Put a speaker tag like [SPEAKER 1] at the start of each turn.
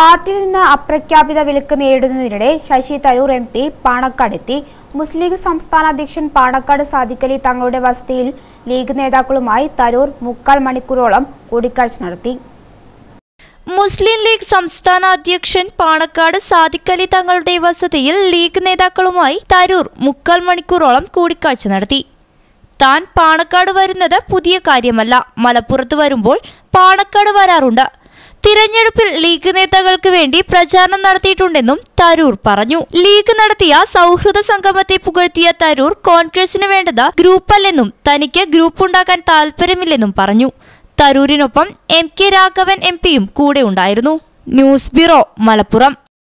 [SPEAKER 1] പാർട്ടിയിൽ നിന്ന് അപ്രഖ്യാപിത വിലക്ക് നേരിടുന്നതിനിടെ ശശി തരൂർ എം പി പാണക്കാടെത്തി മുസ്ലിം ലീഗ് സംസ്ഥാന അധ്യക്ഷൻ പാണക്കാട് സാദിഖലി തങ്ങളുടെ വസതിയിൽ ലീഗ് നേതാക്കളുമായി തരൂർ മുക്കാൽ മണിക്കൂറോളം കൂടിക്കാഴ്ച നടത്തി
[SPEAKER 2] മുസ്ലിം ലീഗ് സംസ്ഥാന അധ്യക്ഷൻ പാണക്കാട് സാദിഖ് അലി തങ്ങളുടെ വസതിയിൽ ലീഗ് നേതാക്കളുമായി തരൂർ മുക്കാൽ മണിക്കൂറോളം കൂടിക്കാഴ്ച നടത്തി താൻ പാണക്കാട് വരുന്നത് പുതിയ കാര്യമല്ല മലപ്പുറത്ത് വരുമ്പോൾ പാണക്കാട് വരാറുണ്ട് തിരഞ്ഞെടുപ്പിൽ ലീഗ് നേതാക്കൾക്ക് വേണ്ടി പ്രചാരണം നടത്തിയിട്ടുണ്ടെന്നും തരൂർ പറഞ്ഞു ലീഗ് നടത്തിയ സൗഹൃദ സംഗമത്തെ പുകഴ്ത്തിയ തരൂർ കോൺഗ്രസിന് വേണ്ടത് ഗ്രൂപ്പല്ലെന്നും തനിക്ക് ഗ്രൂപ്പ് ഉണ്ടാക്കാൻ താല്പര്യമില്ലെന്നും പറഞ്ഞു തരൂരിനൊപ്പം എം കെ രാഘവൻ എം പിയും കൂടെ ഉണ്ടായിരുന്നു ന്യൂസ് ബ്യൂറോ മലപ്പുറം